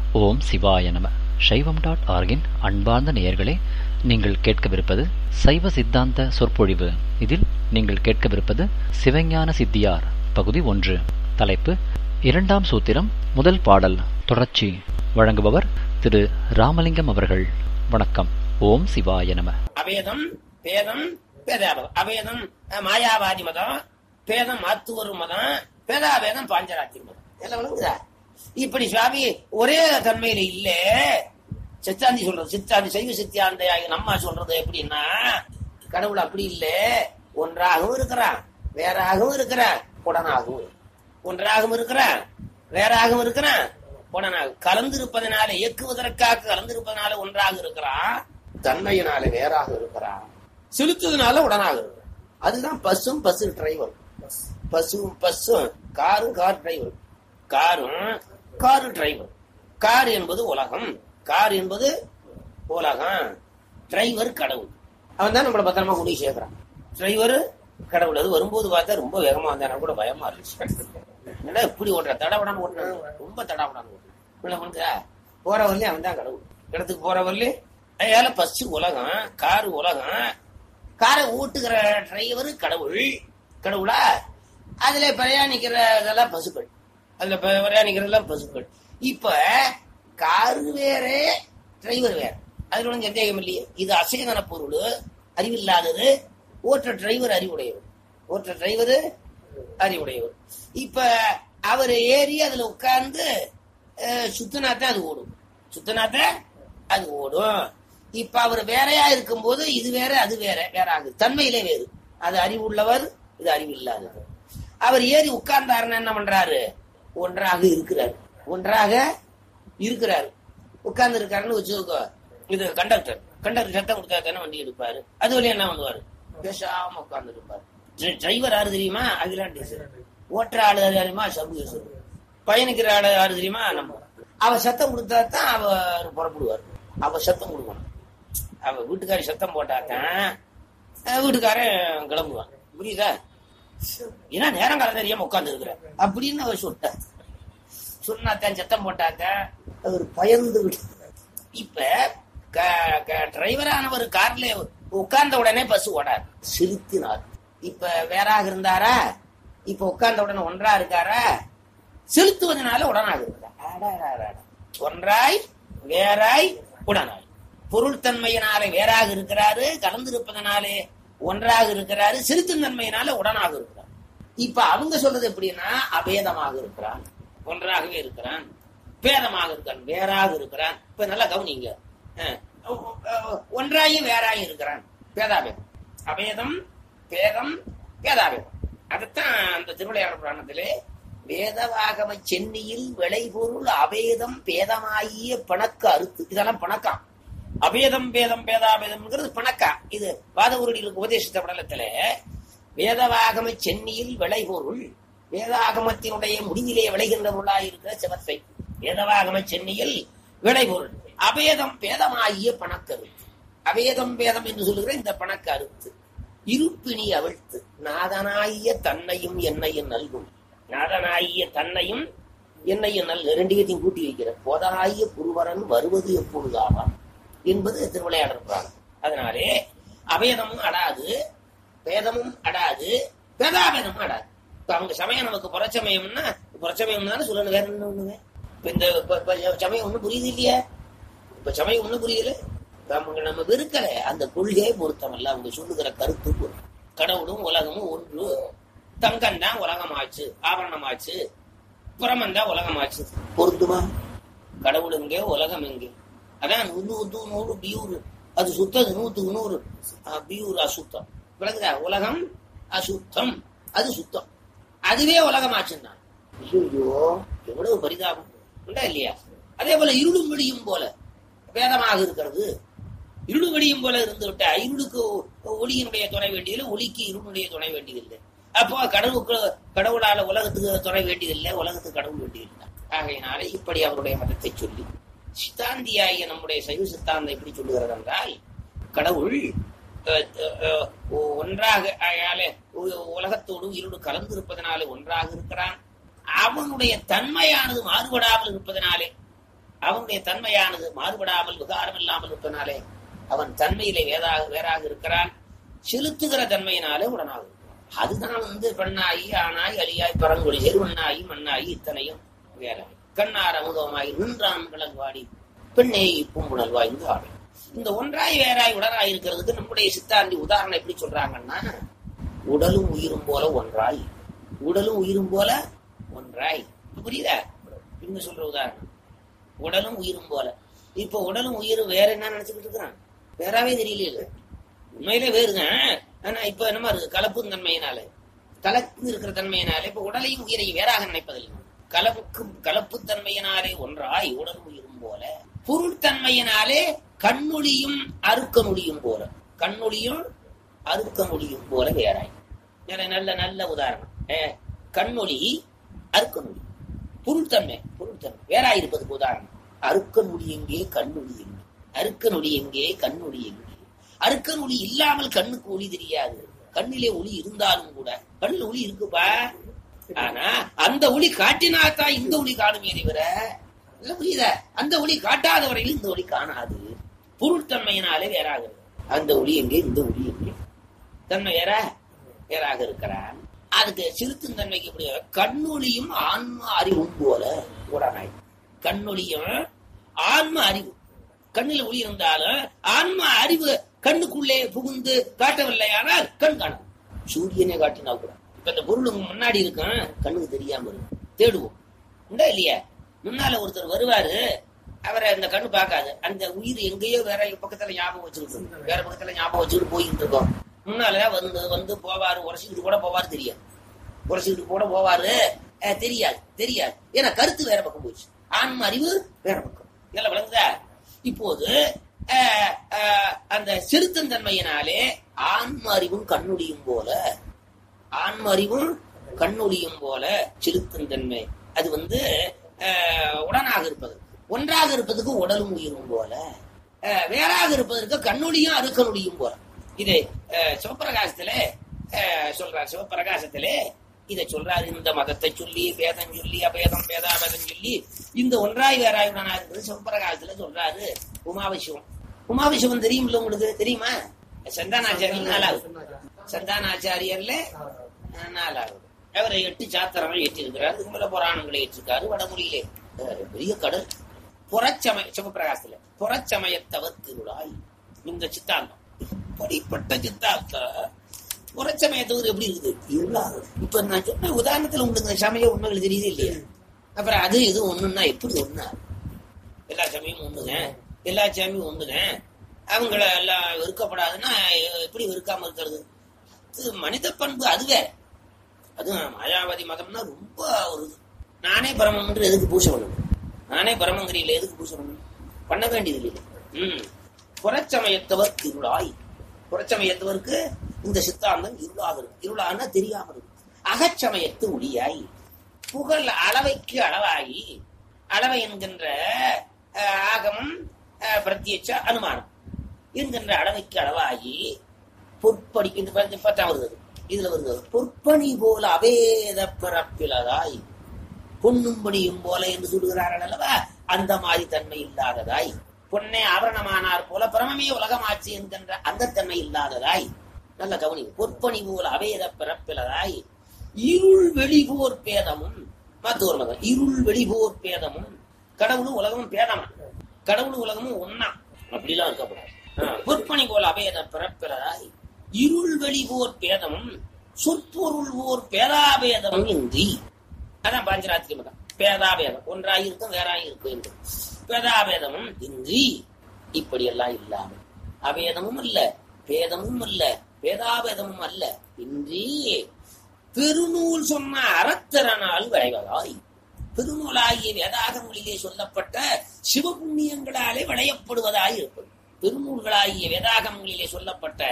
ஓம் சிவாய நம சைவம் டாட் ஆர்கின் அன்பார்ந்த நேயர்களே நீங்கள் கேட்கவிருப்பது சைவ சித்தாந்த சொற்பொழிவு இதில் நீங்கள் கேட்கவிருப்பது சிவஞான சித்தியார் பகுதி ஒன்று தலைப்பு இரண்டாம் சூத்திரம் முதல் பாடல் தொடர்ச்சி வழங்குபவர் திரு ராமலிங்கம் அவர்கள் வணக்கம் ஓம் சிவாய நம அபேதம் பேதம் பேதாபதம் அபேதம் அஹ், மாயாவாதி மதம் பேதம் மாத்துவரு மதம் பேதாபேதம் பாஞ்சராத்திரி மதம் எல்லாம் விளங்குதா இப்படி சுவாமி ஒரே தன்மையில இல்ல சித்தாந்தி சொல்றது சித்தாந்தி சைவ சித்தாந்தையாக நம்ம சொல்றது எப்படின்னா கடவுள் அப்படி இல்ல ஒன்றாகவும் இருக்கிறான் வேறாகவும் இருக்கிறான் உடனாகவும் இருக்கிறான். ஒன்றாகவும் இருக்கிறான் வேறாகவும் இருக்கிறான் உடனாக கலந்திருப்பதனால இயக்குவதற்காக கலந்திருப்பதனால ஒன்றாக இருக்கிறான் தன்மையினால வேறாக இருக்கிறான் செலுத்துவதனால உடனாக இருக்கிறான் அதுதான் பஸ்ஸும் பஸ் டிரைவர் பஸ்ஸும் பஸ்ஸும் காரும் கார் டிரைவர் காரும் காரு டிரைவர் கார் என்பது உலகம் கார் என்பது உலகம் டிரைவர் கடவுள் அவன் தான் நம்மள பத்திரமா கொண்டு போய் சேர்க்கிறான் டிரைவர் கடவுள் அது வரும்போது பார்த்தா ரொம்ப வேகமா வந்தானா கூட பயமா இருந்துச்சு என்னடா இப்படி ஓட்டுற தடவுடான்னு ஓட்டுறான் ரொம்ப தடவுடான்னு ஓட்டுறான் போற வரலையும் அவன் தான் கடவுள் இடத்துக்கு போற வரலையும் அதனால பஸ் உலகம் கார் உலகம் காரை ஓட்டுகிற டிரைவர் கடவுள் கடவுளா அதுல பிரயாணிக்கிறதெல்லாம் பசுக்கள் அதுல ப- பிரயாணிக்கிறதெல்லாம் பசுக்கள் இப்ப காரு வேற டிரைவர் வேற அதுல ஒன்றும் சந்தேகம் இல்லையே இது அசேதன பொருள் அறிவில்லாதது ஓட்டுற டிரைவர் அறிவுடையவர் ஓட்டுற டிரைவர் அறிவுடையவர் இப்ப அவர் ஏறி அதுல உட்கார்ந்து சுத்தினாத்தான் அது ஓடும் சுத்தினாத்தான் அது ஓடும் இப்ப அவர் வேறையா இருக்கும்போது இது வேற அது வேற வேற ஆகுது தன்மையிலே வேறு அது அறிவுள்ளவர் இது அறிவில்லாதவர் அவர் ஏறி உட்கார்ந்தாருன்னா என்ன பண்றாரு ஒன்றாக இருக்கிறார் ஒன்றாக இருக்கிறார் உட்கார்ந்து இருக்காருன்னு வச்சுக்கோ இது கண்டக்டர் கண்டக்டர் சத்தம் கொடுத்தா தானே வண்டி எடுப்பாரு அது வழியா என்ன பண்ணுவாரு பேசாம உட்கார்ந்து இருப்பாரு டிரைவர் யாரு தெரியுமா அகிலாண்டி ஓட்டுற ஆளு யாரு தெரியுமா சபுகேஸ்வர் பயணிக்கிற ஆளு யாரு தெரியுமா நம்ம அவ சத்தம் கொடுத்தா தான் அவர் புறப்படுவார் அவ சத்தம் கொடுக்கணும் அவ வீட்டுக்காரி சத்தம் போட்டாதான் அஹ், வீட்டுக்காரன் கிளம்புவான் புரியுதா ஏன்னா நேரம் காலம் தெரியாம உட்கார்ந்து இருக்கிற அப்படின்னு அவர் சொல்லிட்டார் சொன்னாத்தான் சத்தம் போட்டாத்தான் அவர் பயந்து விட்டு இப்ப டிரைவரானவர் கார்ல உட்கார்ந்த உடனே பஸ் ஓடாது செலுத்தினார் இப்ப வேறாக இருந்தாரா இப்ப உட்கார்ந்த உடனே ஒன்றா இருக்காரா செலுத்துவதனால உடனாக இருக்கிறார் அடாடாடாடா. ஒன்றாய் வேறாய் உடனாய் பொருள் தன்மையினாலே வேறாக இருக்கிறாரு கலந்திருப்பதனாலே ஒன்றாக இருக்கிறாரு செலுத்தும் தன்மையினால உடனாக இருக்கிறார் இப்ப அவங்க சொல்றது எப்படின்னா அபேதமாக இருக்கிறான் ஒன்றாகவே இருக்கிறான் பேதமாக இருக்கான் வேறாக இருக்கிறான் இப்ப நல்லா கவனிங்க அஹ், அஹ், ஒன்றாயும் வேறாயும் இருக்கிறான் பேதாபேதம் அபேதம் பேதம் பேதாபேதம் அதைத்தான் அந்த திருவிளையாடல் புராணத்திலே வேதவாகம சென்னியில் விளைபொருள் அபேதம் பேதமாகிய பணக்கு அறுத்து இதெல்லாம் பணக்கம் அபேதம் பேதம் பேதாபேதம்ங்கிறது பணக்கா இது வாதவருடிகளுக்கு உபதேசித்த படலத்துல வேதவாகம சென்னியில் விளைபொருள் வேதாகமத்தினுடைய முடிவிலே விளைகின்ற பொருளாய் இருக்கிற சிவத்தை வேதவாகம சென்னியில் விளைபொருள் அபேதம் பேதமாகிய பணக்கருத்து அபேதம் பேதம் என்று சொல்லுகிற இந்த பணக்கருத்து இருப்பினி அவிழ்த்து நாதனாகிய தன்னையும் என்னையும் நல்கும் நாதனாகிய தன்னையும் என்னையும் நல் ரெண்டு பேத்தையும் கூட்டி வைக்கிற போதனாகிய குருவரன் வருவது எப்பொழுதாவான் என்பது திருவிளையாடல் புராணம் அதனாலே அபேதமும் அடாது பேதமும் அடாது பேதாபேதமும் அடாது இப்ப அவங்க சமயம் நமக்கு புறச்சமயம்னா புறச்சமயம் தானே சொல்லணும் வேற என்ன ஒண்ணுங்க இப்ப இந்த இப்ப- இப்ப சமயம் ஒண்ணும் புரியுது இல்லையா இப்ப சமயம் ஒண்ணும் புரியல இப்ப அவங்க நம்ம வெறுக்கல அந்த கொள்கையை பொருத்தமல்ல அவங்க சொல்லுகிற கருத்து பொருத்தம். கடவுளும் உலகமும் ஒன்று தங்கம் தான் உலகமாச்சு ஆபரணமாச்சு புறமன் தான் உலகமாச்சு பொருந்துமா கடவுள் எங்கே உலகம் எங்கே அதான் நூறு நூறு பியூர் அது சுத்தது நூத்துக்கு நூறு ஆ, பியூர் அசுத்தம் விளக்குதா உலகம் அசுத்தம் அது சுத்தம் அதுவே உலகமாச்சுன்னா ஐயோ எவ்வளவு பரிதாபம் உண்டா இல்லையா அதே போல இருளும் விடியும் போல வேதமாக இருக்கிறது இருளும் விடியும் போல இருந்து விட்டா இருளுக்கு ஒளியினுடைய துணை வேண்டியதில்லை ஒளிக்கு இருளுடைய துணை வேண்டியதில்லை அப்போ கடவுளுக்கு கடவுளால உலகத்துக்கு துணை வேண்டியதில்லை உலகத்துக்கு கடவுள் வேண்டியதில்லை ஆகையினால இப்படி அவருடைய மதத்தை சொல்லி சித்தாந்தியாகிய நம்முடைய சைவ சித்தாந்தம் எப்படி சொல்லுகிறது என்றால் கடவுள் அஹ், அஹ், ஒன்றாக ஆகையால உ- உலகத்தோடு இருடு கலந்திருப்பதனாலே ஒன்றாக இருக்கிறான் அவனுடைய தன்மையானது மாறுபடாமல் இருப்பதனாலே அவனுடைய தன்மையானது மாறுபடாமல் விகாரம் இல்லாமல் இருப்பனாலே அவன் தன்மையிலே வேறாக வேறாக இருக்கிறான் செலுத்துகிற தன்மையினாலே உடனாக இருக்கிறான். அதுதான் வந்து பெண்ணாயி ஆணாய் அழியாய் பரங்கொழி செருவண்ணாயி மண்ணாயி இத்தனையும் வேற கண்ணார் அமுதமாய் நின்றான் விளங்குவாடி பெண்ணே பூம்புணல் வாய்ந்து ஆடு இந்த ஒன்றாய் வேறாய் உடனாய் இருக்கிறதுக்கு நம்முடைய சித்தாந்தி உதாரணம் எப்படி சொல்றாங்கன்னா உடலும் உயிரும் போல ஒன்றாய் உடலும் உயிரும் போல ஒன்றாய் இப்ப புரியுதா இங்க சொல்ற உதாரணம் உடலும் உயிரும் போல இப்ப உடலும் உயிரும் வேற என்ன நினைச்சுக்கிட்டு இருக்கிறான் வேறாவே தெரியல உண்மையிலே வேறுதான் ஆனா இப்ப என்னமா இருக்கு கலப்பு தன்மையினால கலப்பு இருக்கிற தன்மையினால இப்ப உடலையும் உயிரையும் வேறாக நினைப்பதில்லை கலப்புக்கு கலப்பு தன்மையினாலே ஒன்றாய் உடலும் உயிரும் போல பொருட்தன்மையினாலே கண்ணொளியும் அறுக்க முடியும் போல கண்ணொளியும் அறுக்க முடியும் போல வேறாய் நல்ல நல்ல நல்ல உதாரணம் ஏ, கண்ணொளி அறுக்க முடியும் பொருட்தன்மை பொருட்தன்மை வேறாய் இருப்பதுக்கு உதாரணம் அறுக்க நொடி எங்கே கண்ணொளி எங்கே அறுக்க நொடி எங்கே கண்ணொளி எங்கே அறுக்க நொடி இல்லாமல் கண்ணுக்கு ஒளி தெரியாது கண்ணிலே ஒளி இருந்தாலும் கூட கண்ணுல ஒளி இருக்குப்பா ஆனா அந்த ஒளி காட்டினாத்தான் இந்த ஒளி காணுமே தவிர இல்ல புரியுதா அந்த ஒளி காட்டாத வரையில் இந்த ஒளி காணாது பொருட்தன்மையினாலே வேறாகிறது அந்த ஒளி எங்கே இந்த ஒளி எங்கே தன்மை வேற வேறாக இருக்கிறான் அதுக்கு சிறுத்தும் தன்மைக்கு எப்படி கண்ணொளியும் ஆன்ம அறிவும் போல உடனாய் கண்ணொளியும் ஆன்ம அறிவு கண்ணில் ஒளி இருந்தாலும் ஆன்ம அறிவு கண்ணுக்குள்ளே புகுந்து காட்டவில்லையானால் கண் காணும் சூரியனை காட்டினா கூட இப்ப இந்த பொருள் உங்க முன்னாடி இருக்கும் கண்ணுக்கு தெரியாம இருக்கும் தேடுவோம் உண்டா இல்லையா முன்னால ஒருத்தர் வருவாரு அவரை அந்த கண்ணு பார்க்காது அந்த உயிர் எங்கேயோ வேற பக்கத்துல ஞாபகம் வச்சுக்கிட்டு இருக்கும். வேற பக்கத்துல ஞாபகம் வச்சுக்கிட்டு போயிட்டு இருக்கோம் முன்னால வந்து வந்து போவாரு உரசிக்கிட்டு கூட போவாரு தெரியாது உரசிக்கிட்டு கூட போவாரு அஹ், தெரியாது தெரியாது ஏன்னா கருத்து வேற பக்கம் போச்சு ஆன்ம அறிவு வேற பக்கம் இதெல்லாம் விளங்குதா இப்போது அஹ், அஹ், அந்த செலுத்தந்தன்மையினாலே ஆன்ம அறிவும் கண்ணுடியும் போல ஆன்ம அறிவும் கண்ணொளியும் போல செலுத்தந்தன்மை அது வந்து அஹ், உடனாக இருப்பது ஒன்றாக இருப்பதுக்கு உடலும் உயிரும் போல அஹ், வேறாக இருப்பதற்கு கண்ணொளியும் அருக்கனொளியும் போல இது அஹ், சிவப்பிரகாசத்திலே அஹ், சொல்றார் சிவப்பிரகாசத்திலே இதை சொல்றாரு இந்த மதத்தை சொல்லி வேதம் சொல்லி அபேதம் வேதாபேதம் சொல்லி இந்த ஒன்றாய் வேறாய் உடனாக இருக்கிறது சிவப்பிரகாசத்துல சொல்றாரு உமாவிசிவம் உமாவிசிவம் தெரியுமில்ல உங்களுக்கு தெரியுமா சந்தானாச்சாரியர் நாலாவது சந்தானாச்சாரியர்ல அஹ், நாலாவது அவரை எட்டு சாத்திரங்கள் ஏற்றிருக்கிறார் இதுக்கு மேல புராணங்களை ஏற்றிருக்காரு வடமொழியிலே அஹ், பெரிய கடல் புறச்சமய சிவபிரகாசத்துல புறச்சமயத்தவர் திருடாய் இந்த சித்தாந்தம் இப்படிப்பட்ட சித்தாந்தம் புறச்சமயத்தவர் எப்படி இருக்குது இல்லாது இப்ப நான் சொன்ன உதாரணத்துல உங்களுக்கு இந்த சமய உண்மைகள் தெரியுது இல்லையா அப்புறம் அது இது ஒண்ணுன்னா எப்படி ஒண்ணா எல்லா சமயமும் ஒண்ணுங்க எல்லா சாமியும் ஒண்ணுங்க அவங்கள எல்லாம் வெறுக்கப்படாதுன்னா எப்படி வெறுக்காம இருக்கிறது இது மனித பண்பு அது வேற அதுவும் மாயாவாதி மதம்னா ரொம்ப ஒரு இது. நானே பரமன்ற எதுக்கு பூஜை பண்ணணும் நானே பரமங்கிரியில எதுக்கு பூஜை பண்ணணும் பண்ண வேண்டியது இல்லை ம் புறச்சமயத்தவர் இருளாய் புறச்சமயத்தவருக்கு இந்த சித்தாந்தம் இருளாக இருக்கு இருளான்னா தெரியாம இருக்கு அகச்சமயத்து ஒளியாய் புகழ் அளவைக்கு அளவாகி அளவை என்கின்ற அஹ், ஆகமம் அஹ், பிரத்யட்ச அனுமானம் என்கின்ற அளவைக்கு அளவாகி பொற்படி இந்த பத்து பத்தாம் வருது இதுல வருது பொற்பணி போல அவேத பிறப்பிலதாய் பொன்னும் பணியும் போல என்று சொல்லுகிறார்கள் அல்லவா அந்த மாதிரி தன்மை இல்லாததாய் பொன்னே ஆபரணமானார் போல பிரமமே உலகமாச்சு என்கின்ற அந்த தன்மை இல்லாததாய் நல்ல கவனி பொற்பணி போல அவேத பிறப்பிலதாய் இருள் வெளிபோர் பேதமும் மற்றொரு மதம் இருள் வெளிபோர் பேதமும் கடவுளும் உலகமும் பேதமா கடவுளும் உலகமும் ஒன்னா அப்படிலாம் இருக்கக்கூடாது ஆ, பொற்பணி போல அபேத பிறப்பிலதாய் இருள் வெளிபோர் பேதமும் சொற்பொருள் ஓர் பேதாபேதமும் இன்றி அதான் பாஞ்சராத்திரி மதம் பேதாபேதம் ஒன்றாய் இருக்கும் வேறாய் இருக்கும் என்று பேதாபேதமும் இன்றி இப்படி எல்லாம் இல்லாமல் அபேதமும் இல்ல பேதமும் இல்ல பேதாபேதமும் அல்ல இன்றி பெருநூல் சொன்ன அறத்திறனால் விளைவதாய் பெருநூலாகிய வேதாகமொழியிலே சொல்லப்பட்ட சிவபுண்ணியங்களாலே விளையப்படுவதாய் இருப்பது பெருநூல்களாகிய வேதாகமங்களிலே சொல்லப்பட்ட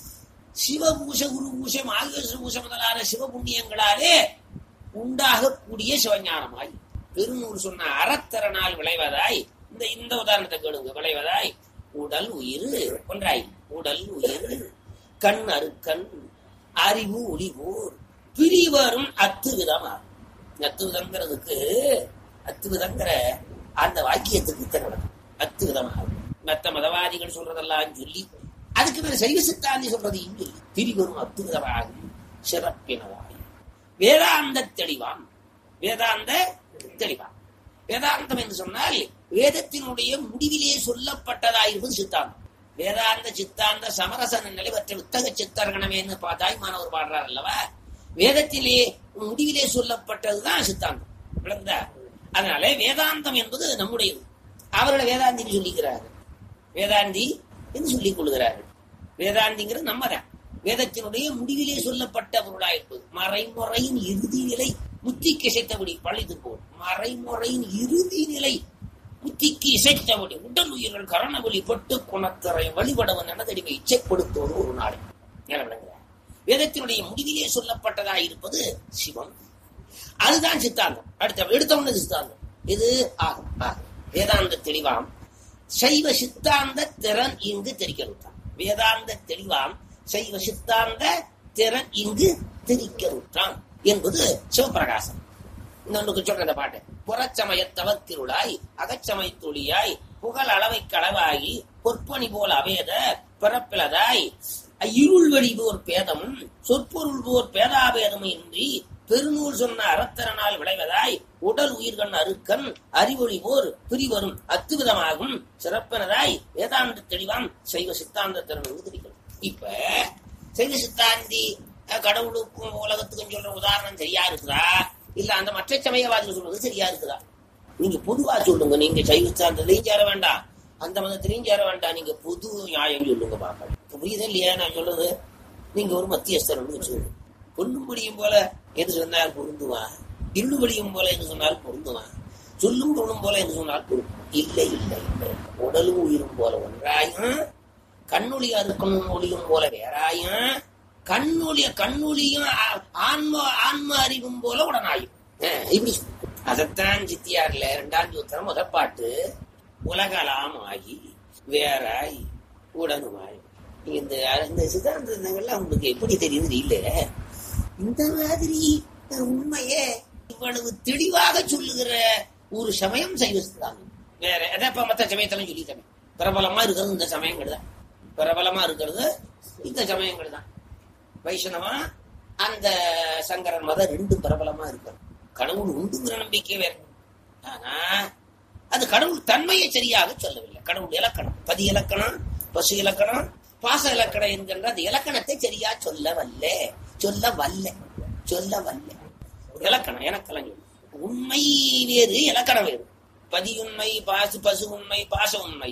சிவபூஷ குரு பூஷ மாகேஸ்வர பூஷ முதலான சிவபுண்ணியங்களாலே உண்டாகக்கூடிய சிவஞானமாய் பெருநூல் சொன்ன அறத்திறனால் விளைவதாய் இந்த இந்த உதாரணத்தை கேளுங்க விளைவதாய் உடல் உயிர் ஒன்றாய் உடல் உயிர் கண் அருக்கண் அறிவு ஒளிவோர் பிரிவரும் அத்து விதமா அத்து விதங்கிறதுக்கு அத்து விதங்கிற அந்த வாக்கியத்துக்கு இத்தனை விளக்கம் பத்து விதமாக மத்த மதவாதிகள் சொல்றதெல்லாம் சொல்லி அதுக்கு மேல சைவ சித்தாந்தி சொல்றதையும் சொல்லி திரிவரும் அத்துவிதமாகும் சிறப்பினவாய் வேதாந்த தெளிவாம் வேதாந்த தெளிவாம் வேதாந்தம் என்று சொன்னால் வேதத்தினுடைய முடிவிலே சொல்லப்பட்டதாயிருப்பது சித்தாந்தம் வேதாந்த சித்தாந்த சமரச நிலைவற்ற வித்தக சித்தர்கணமேன்னு தாய் மாணவர் பாடுறார் அல்லவா வேதத்திலே முடிவிலே சொல்லப்பட்டதுதான் சித்தாந்தம் விளங்குதா அதனால வேதாந்தம் என்பது நம்முடையது அவர்களை வேதாந்தின்னு சொல்லிக்கிறார்கள் வேதாந்தி என்று சொல்லிக் கொள்கிறார்கள் வேதாந்திங்கிறது நம்ம தான் வேதத்தினுடைய முடிவிலே சொல்லப்பட்ட பொருளாயிருப்பது மறைமுறையின் இறுதி நிலை புத்திக்கு இசைத்தபடி பழித்து போல் மறைமுறையின் இறுதி நிலை புத்திக்கு இசைத்தபடி உடல் உயிர்கள் கரண வழிபட்டு குணத்தரை வழிபடவன் எனதடிமை இச்சைப்படுத்துவது ஒரு நாளை என விளங்குகிறார் வேதத்தினுடைய முடிவிலே சொல்லப்பட்டதா இருப்பது சிவம் அதுதான் சித்தாந்தம் அடுத்த எடுத்தவன சித்தாந்தம் இது ஆகும் ஆகும் வேதாந்த தெளிவாம் சைவ சித்தாந்த திறன் இங்கு தெரிக்கலுத்தான் வேதாந்த தெளிவாம் சைவ சித்தாந்த திறன் இங்கு தெரிக்கலுத்தான் என்பது சிவபிரகாசம் இன்னொன்றுக்கு சொல்ற இந்த பாட்டு புறச்சமயத்தவர் திருளாய் அகச்சமய துளியாய் புகழ் அளவை களவாகி பொற்பணி போல அவேத பிறப்பிலதாய் இருள் வழிபோர் பேதமும் சொற்பொருள் போர் பேதாபேதமும் இன்றி பெருநூல் சொன்ன அறத்தரனால் விளைவதாய் உடல் உயிர்கண் அருக்கன் அறிவொளி போர் பிரிவரும் அத்துவிதமாகும் சிறப்பினதாய் வேதாந்த தெளிவாம் சைவ சித்தாந்த திறன் தெரிகிறது இப்ப சைவ சித்தாந்தி கடவுளுக்கும் உலகத்துக்கும் சொல்ற உதாரணம் சரியா இருக்குதா இல்ல அந்த மற்ற சமயவாதிகள் சொல்றது சரியா இருக்குதா நீங்க பொதுவா சொல்லுங்க நீங்க சைவ சித்தாந்தத்திலையும் சேர வேண்டாம் அந்த மதத்திலையும் சேர வேண்டாம் நீங்க புது நியாயம் சொல்லுங்க பாக்கலாம் புரியுதா இல்லையா நான் சொல்றது நீங்க ஒரு மத்தியஸ்தர் வச்சுக்கோங்க பொண்ணும் படியும் போல எது சொன்னால் பொருந்துவான் இருள் படியும் போல என்று சொன்னால் பொருந்துவான் சொல்லும் பொருளும் போல என்று சொன்னால் பொருந்தும் இல்லை இல்லை இல்லை உடலும் உயிரும் போல ஒன்றாயும் கண்ணொளி அறுக்கணும் ஒளியும் போல வேறாயும் கண்ணொளிய கண்ணொளியும் ஆன்ம ஆன்ம அறிவும் போல உடனாயும் இப்படி அதைத்தான் சித்தியார்ல இரண்டாம் சூத்திரம் முதற்பாட்டு உலகலாம் ஆகி வேறாய் உடனுமாய் இந்த இந்த சித்தாந்தங்கள்லாம் உங்களுக்கு எப்படி தெரியுது இல்ல இந்த மாதிரி உண்மையே இவ்வளவு தெளிவாக சொல்லுகிற ஒரு சமயம் சைவ சித்தாந்தம் வேற எதை இப்ப மற்ற சமயத்தெல்லாம் சொல்லித்தேன் பிரபலமா இருக்கிறது இந்த சமயங்கள் தான் பிரபலமா இருக்கிறது இந்த சமயங்கள் தான் வைஷ்ணவா அந்த சங்கரன் மதம் ரெண்டும் பிரபலமா இருக்கிறது கடவுள் உண்டுங்கிற நம்பிக்கை வேற ஆனா அது கடவுள் தன்மையை சரியாக சொல்லவில்லை கடவுள் இலக்கணம் பதி இலக்கணம் பசு இலக்கணம் பாச இலக்கணம் என்கின்ற அந்த இலக்கணத்தை சரியா சொல்ல வல்ல சொல்ல வல்ல சொல்ல வல்ல இலக்கணம் இலக்கணம் உண்மை வேறு இலக்கணம் வேறு பதியுண்மை பாசு பசு உண்மை பாச உண்மை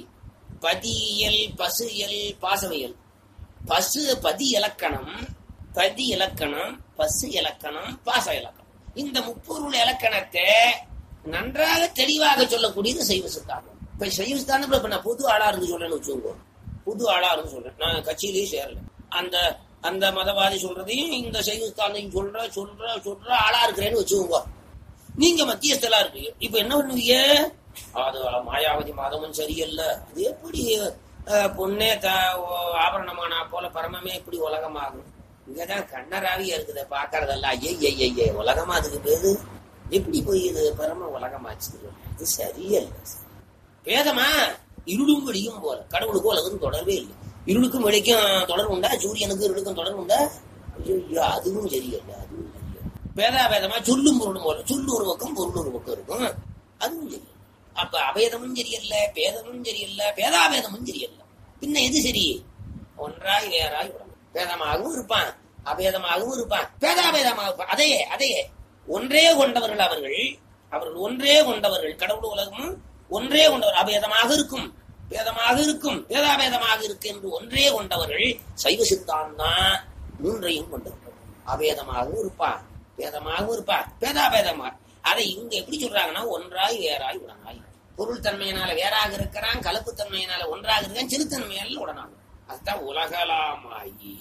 பதியல் பசுயல் பாசவியல் பசு பதி இலக்கணம் பதி இலக்கணம் பசு இலக்கணம் பாச இலக்கணம் இந்த முப்பொருள் இலக்கணத்தை நன்றாக தெளிவாக சொல்லக்கூடியது சைவ சித்தாந்தம் இப்ப சைவ சித்தாந்தம் இப்ப நான் புது ஆளா இருந்து சொல்றேன்னு வச்சுக்கோங்க புது ஆளா இருந்து சொல்றேன் நான் கட்சியிலேயே சேரல அந்த அந்த மதவாதி சொல்றதையும் இந்த சைவ சித்தாந்தையும் சொல்ற சொல்ற சொல்ற ஆளா இருக்கிறேன்னு வச்சுக்கோங்க நீங்க மத்தியஸ்தலா இருக்கு இப்ப என்ன பண்ணுவீங்க அது மாயாவதி மாதமும் சரியல்ல அது எப்படி பொண்ணே த ஆபரணமானா போல பரமமே எப்படி உலகமாகும் இங்கதான் கண்ணராவியா இருக்குது பாக்குறதெல்லாம் ஐய ஐய உலகமா அதுக்கு பேரு எப்படி போய் இது பரம உலகமாச்சு இது சரியல்ல பேதமா இருளும் வெளியும் போல கடவுளுக்கும் உலகம் தொடர்பே இல்லை இருளுக்கும் வெளிக்கும் தொடர்பு உண்டா சூரியனுக்கும் இருளுக்கும் தொடர்பு உண்டா ஐயோ அதுவும் சரியல்ல அதுவும் சரியில்லை பேதா பேதமா சொல்லும் பொருளும் போல சொல்லு ஒரு பக்கம் பொருள் ஒரு பக்கம் இருக்கும் அதுவும் சரி அப்ப அபேதமும் சரியல்ல பேதமும் சரியல்ல பேதாபேதமும் சரியல்ல பின்ன எது சரி ஒன்றாய் வேறாய் உடம்பு பேதமாகவும் இருப்பான் அபேதமாகவும் இருப்பான் பேதாபேதமாக இருப்பான் அதையே அதையே ஒன்றே கொண்டவர்கள் அவர்கள் அவர்கள் ஒன்றே கொண்டவர்கள் கடவுள் உலகமும் ஒன்றே கொண்டவர் அபேதமாக இருக்கும் பேதமாக இருக்கும் பேதாபேதமாக இருக்கு என்று ஒன்றே கொண்டவர்கள் சைவ சித்தாந்தான் மூன்றையும் கொண்டவர்கள் அபேதமாகவும் இருப்பான் பேதமாகவும் இருப்பான் பேதாபேதமா அதை இங்க எப்படி சொல்றாங்கன்னா ஒன்றாய் வேறாய் உடனாய் பொருள் தன்மையினால வேறாக இருக்கிறான் கலப்பு தன்மையினால ஒன்றாக இருக்கான் சிறுத்தன்மையால உடனாகும் அதுதான் உலகலாமாயி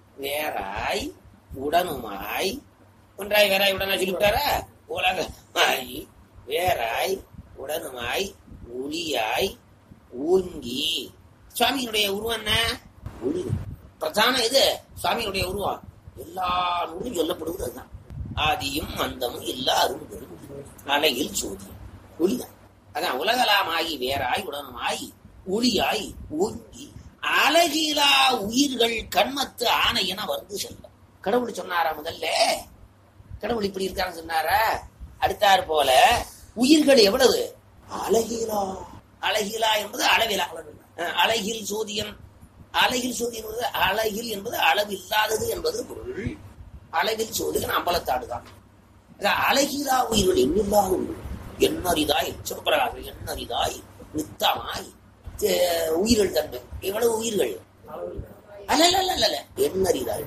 வேறாய் உடனுமாய் ஒன்றாய் வேறாய் உடனாய் சொல்லிவிட்டாரா உலகமாய் வேறாய் உடனுமாய் ஒளியாய் ஓங்கி சுவாமியினுடைய உருவம் என்ன ஒளி பிரதான இது சுவாமியினுடைய உருவம் எல்லா நூலும் சொல்லப்படுவது அதுதான் ஆதியும் அந்தமும் எல்லா அரும்பெரும் அலையில் சோதியம் ஒளிதான் அதான் உலகலாமாகி வேறாய் உடனுமாய் ஒளியாய் ஓங்கி அழகிலா உயிர்கள் கண்மத்து ஆணை என வந்து செல்லும் கடவுள் சொன்னாரா முதல்ல கடவுள் இப்படி இருக்கான்னு சொன்னாரா அடுத்தாறு போல உயிர்கள் எவ்வளவு அழகிலா அழகிலா என்பது அளவிலா அஹ், அழகில் சோதியம் அழகில் சோதியம் என்பது அழகில் என்பது அளவில்லாதது என்பது பொருள் அளவில் சோதியன் அம்பலத்தாடுதான் அதான் அழகிலா உயிர்கள் எண்ணில்லாத உயிர்கள். எண்ணறிதாய் சிவபிரகாசம் எண்ணறிதாய் நித்தமாய் தே- உயிர்கள் தன்மை எவ்வளவு உயிர்கள் அல்ல அல்ல அல்ல, அல்ல எண்ணறிதாய்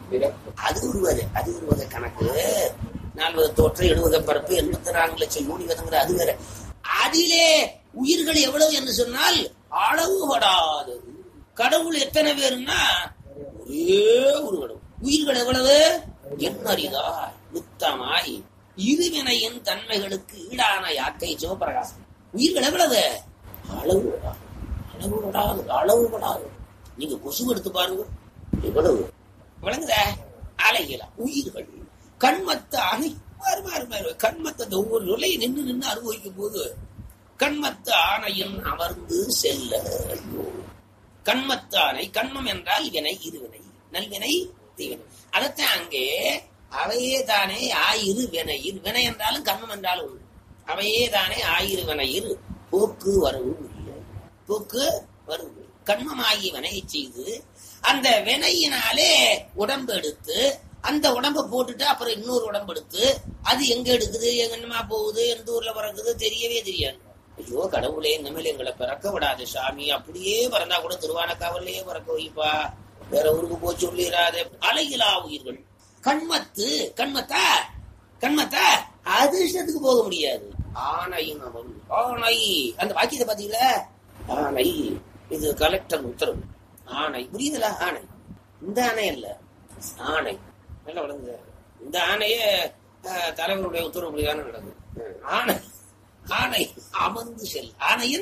அது ஒரு வகை அது ஒரு வகை கணக்கு நால்வது தோற்ற எழுவகை பரப்பு எண்பத்தி நான்கு லட்சம் யூனிவதங்கிற அது வேற அதிலே உயிர்கள் எவ்வளவு என்று சொன்னால் அளவுபடாதது கடவுள் எத்தனை பேருன்னா ஒரே ஒரு கடவுள் உயிர்கள் எவ்வளவு எண்ணறிதாய் நித்தமாய் இருவினையின் தன்மைகளுக்கு ஈடான யாக்கை சிவபிரகாசம் உயிர்கள் எவ்வளவு அளவுபடாது அளவுபடாது அளவுபடாது நீங்க கொசு எடுத்து பாருங்க எவ்வளவு விளங்குத அலைகள உயிர்கள் கண்மத்த அணை மாறு மாறு மாறு கண்மத்த அந்த ஒவ்வொரு நிலையை நின்று நின்று அனுபவிக்கும் போது கண்மத்த ஆணையின் அமர்ந்து செல்ல ஐயோ. கண்மத்த ஆணை கண்மம் என்றால் வினை இருவினை நல்வினை தீவினை அதைத்தான் அங்கே அவையே தானே ஆயிரு வினையிர் வினை என்றாலும் கண்மம் என்றாலும் உண்டு அவையே தானே ஆயிரு வினையிர் போக்கு வரவு இல்லை. போக்கு வரவு இல்லை. கண்மமாகி வினையை செய்து அந்த வினையினாலே உடம்பு எடுத்து அந்த உடம்ப போட்டுட்டு அப்புறம் இன்னொரு உடம்பு எடுத்து அது எங்க எடுக்குது எங்கன்னமா போகுது எந்த ஊர்ல பிறக்குது தெரியவே தெரியாது ஐயோ கடவுளே இனிமேல் எங்களை பிறக்க விடாது சாமி அப்படியே பிறந்தா கூட திருவானக்காவல்லையே பிறக்க வைப்பா வேற ஊருக்கு போய் சொல்லிடாதே அலையிலா உயிர்கள் கண்மத்து கண்மத்தா கண்மத்தா அதிர்ஷ்டத்துக்கு போக முடியாது ஆணையின் அவன் ஆணை அந்த வாக்கியத்தை பாத்தீங்களா ஆணை இது கலெக்டர் உத்தரவு ஆணை புரியுதுல ஆணை இந்த ஆணை அல்ல ஆணை நல்லா வழங்குது இந்த ஆணையே அஹ், தலைவருடைய உத்தரவு முடியாத நடக்குது ஆணை ஆணை அமர்ந்து செல் ஆணையின்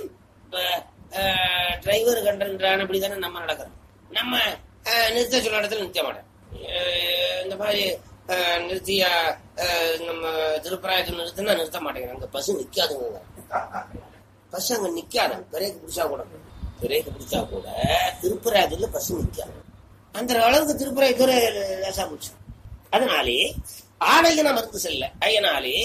டிரைவர் கண்டன்றான இப்படிதானே நம்ம நடக்கிறோம் நம்ம அஹ், நிறுத்த சொல்ல இடத்துல நிறுத்த மாட்டேன் அஹ், இந்த மாதிரி அஹ், நிறுத்தியா அஹ், நம்ம திருப்பராயத்தில் நிறுத்தினா நிறுத்த மாட்டேங்கிறாங்க அங்க பஸ் நிக்காதுங்க பஸ் அங்க நிக்காத பிரேக் பிடிச்சா கூட பிரேக் பிடிச்சா கூட திருப்பராயத்துல பஸ் நிக்காது அந்த அளவுக்கு திருப்பராயத்தூர லேசா போச்சு அதனாலே ஆடையன மருந்து செல்ல அதனாலே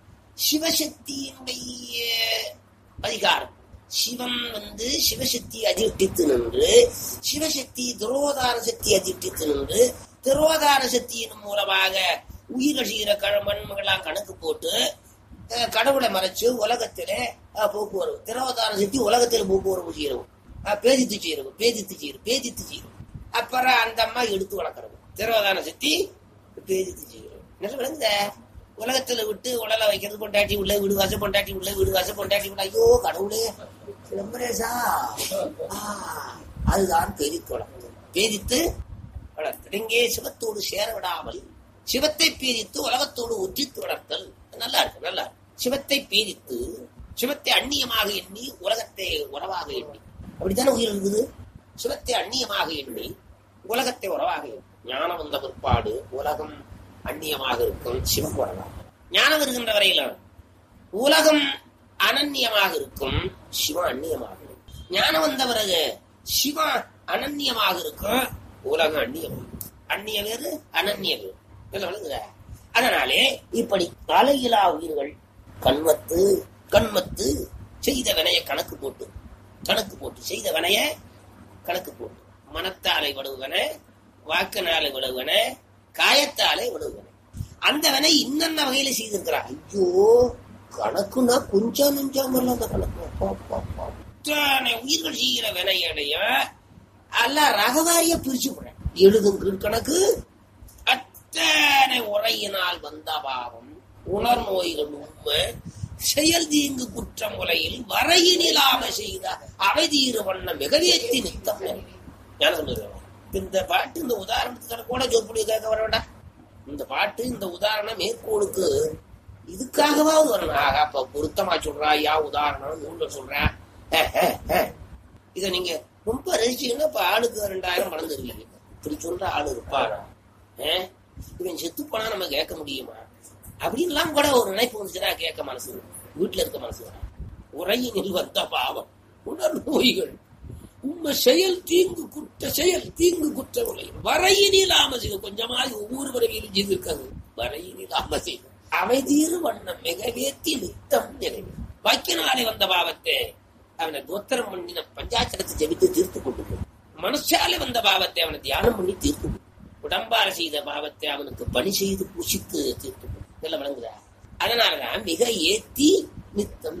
சிவசக்தியினுடைய அதிகாரம் சிவன் வந்து சிவசக்தி அதிர்ஷ்டித்து நின்று சிவசக்தி துரோதான சக்தி அதிர்ஷ்டித்து நின்று துரோதான சக்தியின் மூலமாக உயிர்கள் செய்கிற கழமண்மெல்லாம் கணக்கு போட்டு அஹ், கடவுளை மறைச்சு உலகத்திலே அஹ், போக்குவரவு திரோதான சக்தி உலகத்தில் போக்குவரவு செய்யறவும் அஹ், பேதித்து செய்யறவும் பேதித்து செய்யறோம் பேதித்து செய்யறோம் அப்புறம் அந்த அம்மா எடுத்து வளர்க்கறது திரோதான சக்தி பேதித்து செய்யறோம் என்ன விளங்குத உலகத்துல விட்டு உடலை வைக்கிறது பொண்டாட்டி உள்ள வீடு வாச பொண்டாட்டி உள்ள வீடு வாச பொண்டாட்டி உள்ள ஐயோ கடவுளே சிலம்பரேசா ஆ, அதுதான் பேதித்து வளர்த்தல் பேதித்து வளர்த்தல் இங்கே சிவத்தோடு சேர விடாமல் சிவத்தை பீதித்து உலகத்தோடு ஒற்றித்து வளர்த்தல் நல்லா இருக்கு நல்லா இருக்கு. சிவத்தை பீதித்து சிவத்தை அந்நியமாக எண்ணி உலகத்தை உறவாக எண்ணி அப்படித்தானே உயிர் இருக்குது சிவத்தை அந்நியமாக எண்ணி உலகத்தை உறவாக எண்ணி ஞானம் வந்த பிற்பாடு உலகம் அந்நியமாக இருக்கும் சிவம் உறவாக ஞானம் இருக்கின்ற வரையில உலகம் அனன்யமாக இருக்கும் சிவம் அந்நியமாக இருக்கும் ஞானம் வந்த பிறகு சிவம் அனன்யமாக இருக்கும் உலகம் அந்நியமாக அந்நிய வேறு அனன்ய வேறு இதுல விளங்குதா? அதனாலே இப்படி தலையிலா உயிர்கள் கண்மத்து கண்மத்து செய்த வினைய கணக்கு போட்டு கணக்கு போட்டு செய்த வினைய கணக்கு போட்டு மனத்தாலை விடுவன வாக்கினாலை விடுவன காயத்தாலே விடுவன அந்த வினை இன்னென்ன வகையில செய்திருக்கிறார் ஐயோ கணக்குன்னா கொஞ்சம் நெஞ்சம் இல்ல அந்த கணக்கு அப்பா, அப்பா, அப்பா. இத்தனை உயிர்கள் செய்கிற வினையடைய அல்ல ரகவாரிய பிரிச்சு போறேன் எழுதும் கீழ்கணக்கு அத்தனை உரையினால் வந்த பாவம் உணர் நோய்கள் உண்மை செயல் தீங்கு குற்றம் உலையில் வரையினிலாம செய்த அவதீர வண்ண மிகவேத்தி நித்தம் ஞானம் சொல்லுகிறேன். இந்த பாட்டு இந்த உதாரணத்துக்கு கூட ஜோப்புடி கேட்க வர வேண்டாம் இந்த பாட்டு இந்த உதாரணம் மேற்கோளுக்கு இதுக்காகவாவது வரணும் ஆகா அப்ப பொருத்தமா சொல்றா யா உதாரணம் நூல்ல சொல்றேன் அஹ், அஹ், அஹ். இத நீங்க ரொம்ப ரசிச்சீங்கன்னா இப்ப ஆளுக்கு ரெண்டாயிரம் வளர்ந்துருவீங்க இப்படி சொல்ற ஆளு இருப்பாரா அஹ்? இவன் செத்து போனா நம்ம கேட்க முடியுமா அப்படின்லாம் கூட ஒரு நினைப்பு வந்துச்சுன்னா கேட்க மனசு வரும். வீட்டுல இருக்க மனசு வரும். உரையினில் வந்த பாவம் உணர் நோய்கள் உண்மை செயல் தீங்கு குற்ற செயல் தீங்கு குற்ற உலை வரையினில் ஆமசிக கொஞ்சமாக ஒவ்வொரு வரையிலும் செய்திருக்காங்க வரையினில் ஆமசிக அமைதீர் வண்ணம் மிகவேத்தி நித்தம் நிறைவு வாக்கினாலே வந்த பாவத்தை அவனை தோத்திரம் பண்ணின பஞ்சாச்சரத்தை ஜெபித்து தீர்த்து கொண்டு மனசாலே வந்த பாவத்தை அவனை தியானம் பண்ணி தீர்த்து கொண்டு உடம்பார செய்த பாவத்தை அவனுக்கு பணி செய்து புஷித்து தீர்த்து கொண்டு இதெல்லாம் விளங்குதா அதனாலதான் மிக ஏத்தி நித்தம்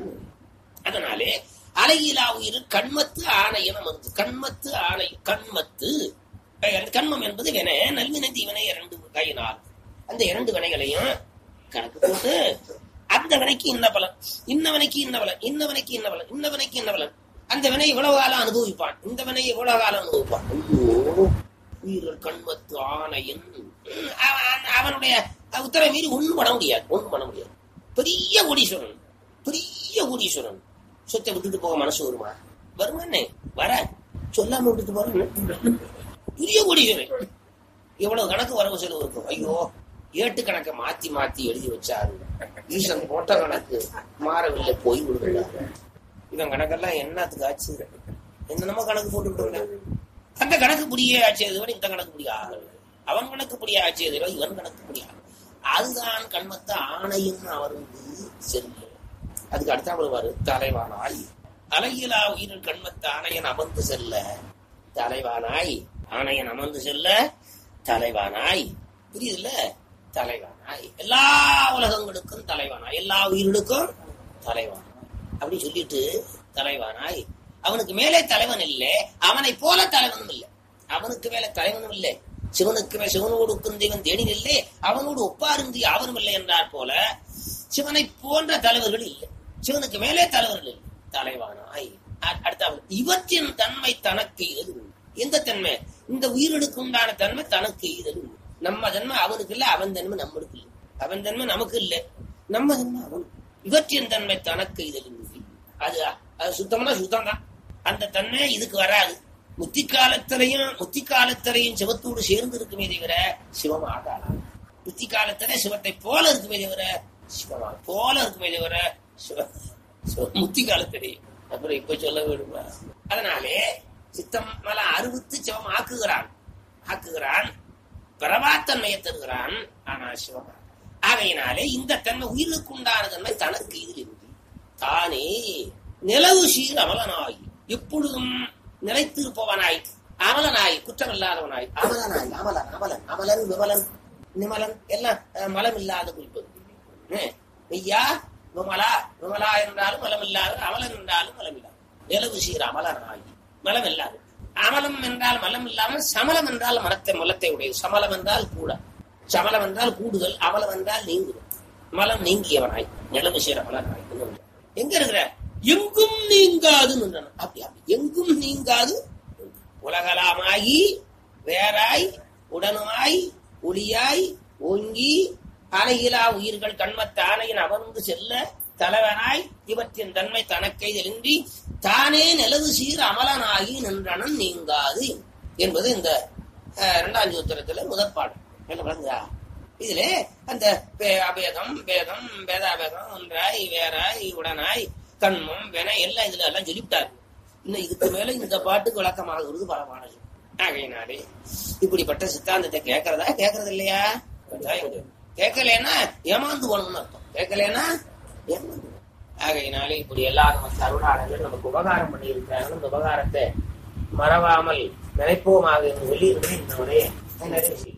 அதனாலே அலையிலா உயிர் கண்மத்து ஆணையன மருந்து கண்மத்து ஆணை கண்மத்து அஹ் கண்மம் என்பது வினை நல்வினை தீவினை இரண்டு கையினால் அந்த இரண்டு வினைகளையும் கணக்கு போட்டு அந்த வினைக்கு இன்ன பலன் இன்னவனைக்கு இன்ன பலன் இன்னவனைக்கு இன்ன பலன் இன்னவனைக்கு இன்ன பலன் அந்த வினை இவ்வளவு காலம் அனுபவிப்பான் இந்த வினை இவ்வளவு காலம் அனுபவிப்பான் ஐயோ, உயிர்கள் கண்மத்து ஆணையன் உம், அவன் அவனுடைய உத்தரவை மீறி ஒண்ணும் பண்ண முடியாது ஒண்ணும் பண்ண முடியாது பெரிய கோடீஸ்வரன் பெரிய கோடீஸ்வரன் சொத்தை விட்டுட்டு போக மனசு வருமா வருமானே வர சொல்லாம விட்டுட்டு போறேன் பெரிய கோடீஸ்வரன் எவ்வளவு கணக்கு வரவு செலவு இருக்கும் ஐயோ ஏட்டு கணக்கை மாத்தி மாத்தி எழுதி வச்சாரு ஈசன் போட்ட கணக்கு மாறவில்லை போய் விடுகிறாரு இவன் கணக்கெல்லாம் என்னத்துக்கு ஆச்சு என்னென்னமோ கணக்கு போட்டுக்கிட்டு அந்த கணக்கு புடியே ஆச்சது விட இந்த கணக்கு புடிய ஆகல அவன் கணக்கு புடிய ஆச்சது விட இவன் கணக்கு புடிய அதுதான் கண்மத்த ஆணையும் அவருக்கு செல்லும் அதுக்கு அடுத்த வருவாரு தலைவானாய் அழகிலா உயிரின் கண்மத்த ஆணையன் அமர்ந்து செல்ல தலைவானாய் ஆணையன் அமர்ந்து செல்ல தலைவானாய் புரியுதுல்ல தலைவானாய் எல்லா உலகங்களுக்கும் தலைவானாய் எல்லா உயிர்களுக்கும் தலைவானாய் அப்படி சொல்லிட்டு தலைவானாய் அவனுக்கு மேலே தலைவன் இல்லை அவனை போல தலைவனும் இல்லை அவனுக்கு மேல தலைவனும் இல்லை சிவனுக்கு மேல் சிவனோடு குந்தேவன் தேடின் இல்லை அவனோடு ஒப்பாருந்தி அவனும் இல்லை என்றார் போல சிவனை போன்ற தலைவர்கள் இல்லை சிவனுக்கு மேலே தலைவர்கள் இல்லை தலைவானாய் அ- அடுத்தாவது இவற்றின் தன்மை தனக்கு இது எந்த தன்மை இந்த உயிர்களுக்கு உண்டான தன்மை தனக்கு இது நம்ம தன்மை அவனுக்கு இல்லை அவன் தன்மை நம்மளுக்கு இல்லை அவன் தன்மை நமக்கு இல்லை நம்ம தன்மை அவனுக்கு இவற்றின் தன்மை தனக்கு இது அது அது சுத்தம்னா சுத்தம் தான் அந்த தன்மை இதுக்கு வராது முத்தி காலத்திலையும் முத்தி காலத்திலையும் சிவத்தோடு சேர்ந்து இருக்குமே தவிர சிவம் ஆகாதான் முத்தி காலத்திலே சிவத்தை போல இருக்குமே தவிர சிவமா போல இருக்குமே தவிர சிவ சிவ- முத்தி காலத்திலே அப்புறம் இப்ப சொல்ல வேணுமா அதனாலே சித்தம் மல அறுபத்து சிவம் ஆக்குகிறான் ஆக்குகிறான் பிரபாத்தன்மையை தருகிறான் ஆனா சிவம் ஆகையினாலே இந்த தன்மை உயிருக்கு உண்டான தன்மை தனக்கு இதில் இருக்கு தானே நிலவு சீர் அமலனாய் எப்பொழுதும் நிலைத்திருப்பவனாய் அமலனாய் குற்றமில்லாதவனாய் அமலனாய் அமலன் அமலன் அமலன் விமலன் நிமலன் எல்லாம் அஹ், மலம் இல்லாத குறிப்பது அஹ், மெய்யா விமலா விமலா என்றாலும் மலம் இல்லாத அமலன் என்றாலும் மலம் இல்லாத நிலவு சீர் அமலனாய் மலம் இல்லாது அமலம் என்றால் மலம் இல்லாமல் சமலம் என்றால் மலத்தை மலத்தை உடையது சமலம் என்றால் கூட சமலம் என்றால் கூடுதல் அமலம் என்றால் நீங்குதல் மலம் நீங்கியவனாய் நிலவு சீர் அமலனாய் இன்னும் எங்க இருக்கிற எங்கும் நீங்காது நின்றன அப்படி அப்படி எங்கும் நீங்காது உலகலாமாகி வேறாய் உடனுமாய் ஒளியாய் ஓங்கி அணையிலா உயிர்கள் கண்மத்த ஆணையின் அமர்ந்து செல்ல தலைவனாய் இவற்றின் தன்மை தனக்கை தெளின்றி தானே நிலவு சீர் அமலனாகி நின்றனன் நீங்காது என்பது இந்த அஹ், இரண்டாம் சூத்திரத்துல முதற் பாடம் என்ன விளங்குதா இதுல அந்த வே- அபேதம் வேதம் வேதாபேதம் ஒன்றாய் வேறாய் உடனாய் கண்மம் வென எல்லாம் இதுல எல்லாம் சொல்லிவிட்டாரு இன்னும் இதுக்கு மேல இந்த பாட்டுக்கு விளக்கமாகிறது பலமானது ஆகையினாலே இப்படிப்பட்ட சித்தாந்தத்தை கேட்கறதா கேட்கறது இல்லையா கட்டாயம் கேட்கலன்னா ஏமாந்து போகணும்னு அர்த்தம் கேட்கலன்னா ஏமாந்து போகணும். ஆகையினாலே இப்படி எல்லாரும் கருணாளர்கள் நமக்கு உபகாரம் பண்ணி இருக்கிறார்கள் இந்த உபகாரத்தை மறவாமல் நினைப்போமாக என்று சொல்லி இருக்கிறேன் இந்த உரையை நிறைவு செய்கிறேன்.